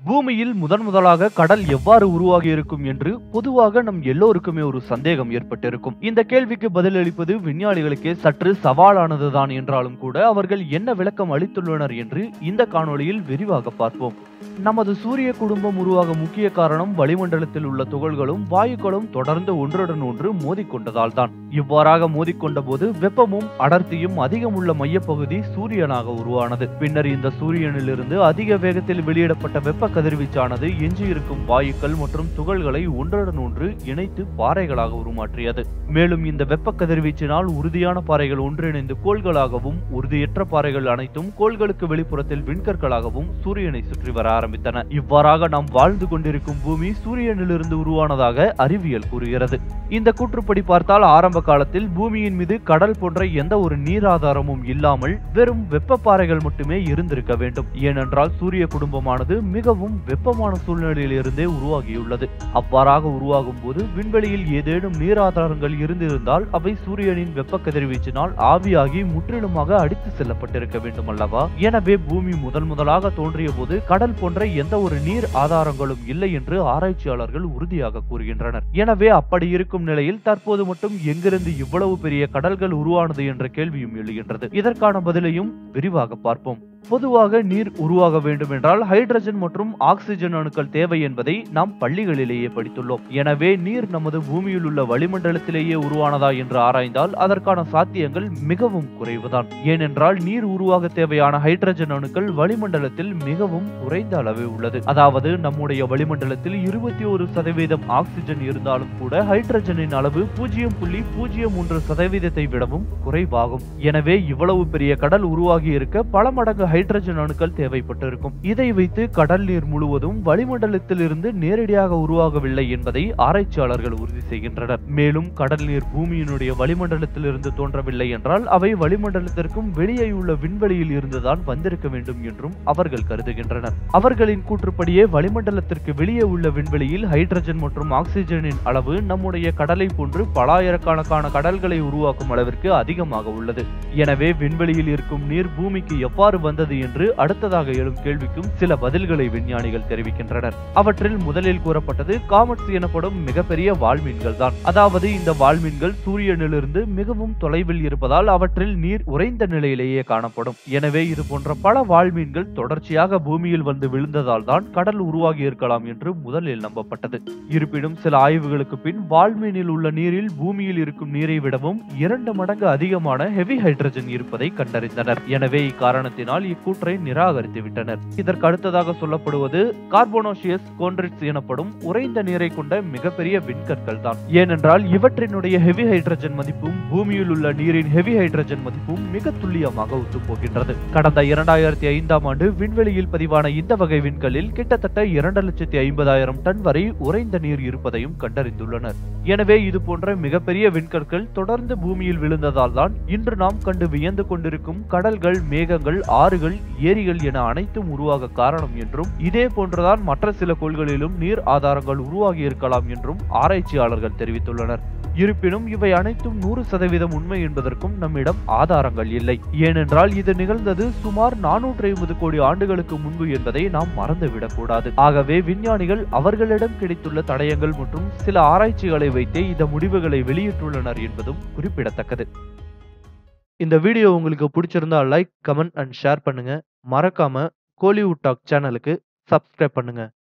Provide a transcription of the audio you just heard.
பூமியில் முதன் முதலாக கடல் எவ்வாறு உருவாகி இருக்கும் என்று பொதுவாக நம் எல்லோருக்குமே ஒரு சந்தேகம் ஏற்பட்டிருக்கும் இந்த கேள்விக்கு பதிலளிப்பது விஞ்ஞானிகளுக்கே சற்று சவாலானதுதான் என்றாலும் கூட அவர்கள் என்ன விளக்கம் அளித்துள்ளனர் என்று இந்த காணொளியில் விரிவாக பார்ப்போம் நமது சூரிய குடும்பம் உருவாக முக்கிய காரணம் வளிமண்டலத்தில் உள்ள துகள்களும் வாயுக்களும் தொடர்ந்து ஒன்றுடன் ஒன்று மோதிக்கொண்டதால் தான் இவ்வாறாக மோதிக்கொண்ட போது வெப்பமும் அடர்த்தியும் அதிகம் உள்ள மையப்பகுதி சூரியனாக உருவானது பின்னர் இந்த சூரியனிலிருந்து அதிக வேகத்தில் வெளியிடப்பட்ட வெப்ப கதிர்வீச்சானது எஞ்சியிருக்கும் வாயுக்கள் மற்றும் துகள்களை ஒன்றுடன் ஒன்று இணைத்து பாறைகளாக உருமாற்றியது மேலும் இந்த வெப்ப கதிர்வீச்சினால் உறுதியான பாறைகள் ஒன்றிணைந்து கோள்களாகவும் உறுதியற்ற பாறைகள் அனைத்தும் கோள்களுக்கு வெளிப்புறத்தில் விண்கற்களாகவும் சூரியனை சுற்றி வர ஆரம்பித்தன இவ்வாறாக நாம் வாழ்ந்து கொண்டிருக்கும் பூமி சூரியனிலிருந்து உருவானதாக அறிவியல் கூறுகிறது இந்த கூற்றுப்படி பார்த்தால் ஆரம்ப காலத்தில் பூமியின் மீது கடல் போன்ற எந்த ஒரு நீர் ஆதாரமும் இல்லாமல் வெறும் வெப்ப பாறைகள் மட்டுமே இருந்திருக்க வேண்டும் ஏனென்றால் சூரிய குடும்பமானது மிகவும் வெப்பமான சூழ்நிலையிலிருந்தே உருவாகியுள்ளது அவ்வாறாக உருவாகும் போது விண்வெளியில் ஏதேனும் நீர் ஆதாரங்கள் இருந்திருந்தால் அவை சூரியனின் வெப்ப கதிர்வீச்சினால் ஆவியாகி முற்றிலுமாக அடித்து செல்லப்பட்டிருக்க வேண்டும் அல்லவா எனவே பூமி முதல் முதலாக தோன்றிய போது கடல் போன்ற எந்த ஒரு நீர் ஆதாரங்களும் இல்லை என்று ஆராய்ச்சியாளர்கள் உறுதியாக கூறுகின்றனர் எனவே அப்படி இருக்கும் நிலையில் தற்போது மட்டும் எங்கிருந்து இவ்வளவு பெரிய கடல்கள் உருவானது என்ற கேள்வியும் எழுகின்றது இதற்கான பதிலையும் விரிவாக பார்ப்போம் பொதுவாக நீர் உருவாக வேண்டும் என்றால் ஹைட்ரஜன் மற்றும் ஆக்சிஜன் அணுக்கள் தேவை என்பதை நாம் பள்ளிகளிலேயே படித்துள்ளோம் எனவே நீர் நமது பூமியில் உள்ள வளிமண்டலத்திலேயே உருவானதா என்று ஆராய்ந்தால் அதற்கான சாத்தியங்கள் மிகவும் குறைவுதான் ஏனென்றால் நீர் உருவாக தேவையான ஹைட்ரஜன் அணுக்கள் வளிமண்டலத்தில் மிகவும் குறைந்த அளவே உள்ளது அதாவது நம்முடைய வளிமண்டலத்தில் இருபத்தி ஒரு சதவீதம் ஆக்சிஜன் இருந்தாலும் கூட ஹைட்ரஜனின் அளவு பூஜ்ஜியம் புள்ளி பூஜ்ஜியம் மூன்று சதவீதத்தை விடவும் குறைவாகும் எனவே இவ்வளவு பெரிய கடல் உருவாகி இருக்க பல மடங்கு ஹைட்ரஜன் அணுக்கள் தேவைப்பட்டிருக்கும் இதை வைத்து கடல் நீர் முழுவதும் வளிமண்டலத்தில் இருந்து நேரடியாக உருவாகவில்லை என்பதை ஆராய்ச்சியாளர்கள் உறுதி செய்கின்றனர் மேலும் கடல் நீர் பூமியினுடைய வளிமண்டலத்தில் இருந்து தோன்றவில்லை என்றால் அவை வளிமண்டலத்திற்கும் வெளியே உள்ள விண்வெளியில் இருந்துதான் வந்திருக்க வேண்டும் என்றும் அவர்கள் கருதுகின்றனர் அவர்களின் கூற்றுப்படியே வளிமண்டலத்திற்கு வெளியே உள்ள விண்வெளியில் ஹைட்ரஜன் மற்றும் ஆக்சிஜனின் அளவு நம்முடைய கடலை போன்று பலாயிரக்கணக்கான கடல்களை உருவாக்கும் அளவிற்கு அதிகமாக உள்ளது எனவே விண்வெளியில் இருக்கும் நீர் பூமிக்கு எவ்வாறு வந்தது என்று அடுத்ததாக எழும் கேள்விக்கும் சில பதில்களை விஞ்ஞானிகள் தெரிவிக்கின்றனர் அவற்றில் முதலில் கூறப்பட்டது காமெட்ஸ் எனப்படும் மிகப்பெரிய வால்மீன்கள் தான் அதாவது இந்த வால்மீன்கள் சூரியனிலிருந்து மிகவும் தொலைவில் இருப்பதால் அவற்றில் நீர் உறைந்த நிலையிலேயே காணப்படும் எனவே இது போன்ற பல வால்மீன்கள் தொடர்ச்சியாக பூமியில் வந்து விழுந்ததால் தான் கடல் உருவாகி இருக்கலாம் என்று முதலில் நம்பப்பட்டது இருப்பினும் சில ஆய்வுகளுக்கு பின் வால்மீனில் உள்ள நீரில் பூமியில் இருக்கும் நீரை விடவும் இரண்டு மடங்கு அதிகமான ஹெவி ஹைட்ரஜன் இருப்பதை கண்டறிந்தனர் எனவே இக்காரணத்தினால் இக்கூற்றை நிராகரித்து விட்டனர் இதற்கு அடுத்ததாக சொல்லப்படுவது கார்போனோசியஸ் கோன்ட்ரிட்ஸ் எனப்படும் உறைந்த நீரை கொண்ட மிகப்பெரிய விண்கற்கள் தான் ஏனென்றால் இவற்றினுடைய ஹெவி ஹைட்ரஜன் மதிப்பும் பூமியில் உள்ள நீரின் ஹெவி ஹைட்ரஜன் மதிப்பும் மிக துல்லியமாக ஒத்துப்போகின்றது கடந்த இரண்டாயிரத்தி ஐந்தாம் ஆண்டு விண்வெளியில் பதிவான இந்த வகை விண்களில் கிட்டத்தட்ட இரண்டு லட்சத்தி ஐம்பதாயிரம் டன் வரை உறைந்த நீர் இருப்பதையும் கண்டறிந்துள்ளனர் எனவே இது போன்ற மிகப்பெரிய விண்கற்கள் தொடர்ந்து பூமியில் விழுந்ததால் தான் இன்று நாம் கண்டு வியந்து கொண்டிருக்கும் கடல்கள் மேகங்கள் ஆறுகள் ஏரிகள் என அனைத்தும் உருவாக காரணம் என்றும் இதே போன்றுதான் மற்ற சில கோள்களிலும் நீர் ஆதாரங்கள் உருவாகி இருக்கலாம் என்றும் ஆராய்ச்சியாளர்கள் தெரிவித்துள்ளனர் இருப்பினும் இவை அனைத்தும் நூறு சதவீதம் உண்மை என்பதற்கும் நம்மிடம் ஆதாரங்கள் இல்லை ஏனென்றால் இது நிகழ்ந்தது சுமார் நானூற்றி ஐம்பது கோடி ஆண்டுகளுக்கு முன்பு என்பதை நாம் மறந்துவிடக் கூடாது ஆகவே விஞ்ஞானிகள் அவர்களிடம் கிடைத்துள்ள தடயங்கள் மற்றும் சில ஆராய்ச்சிகளை வைத்தே இந்த முடிவுகளை வெளியிட்டுள்ளனர் என்பதும் குறிப்பிடத்தக்கது இந்த வீடியோ உங்களுக்கு பிடிச்சிருந்தா லைக் கமெண்ட் அண்ட் ஷேர் பண்ணுங்க மறக்காம கோலிவுட் டாக் சேனலுக்கு சப்ஸ்கிரைப் பண்ணுங்க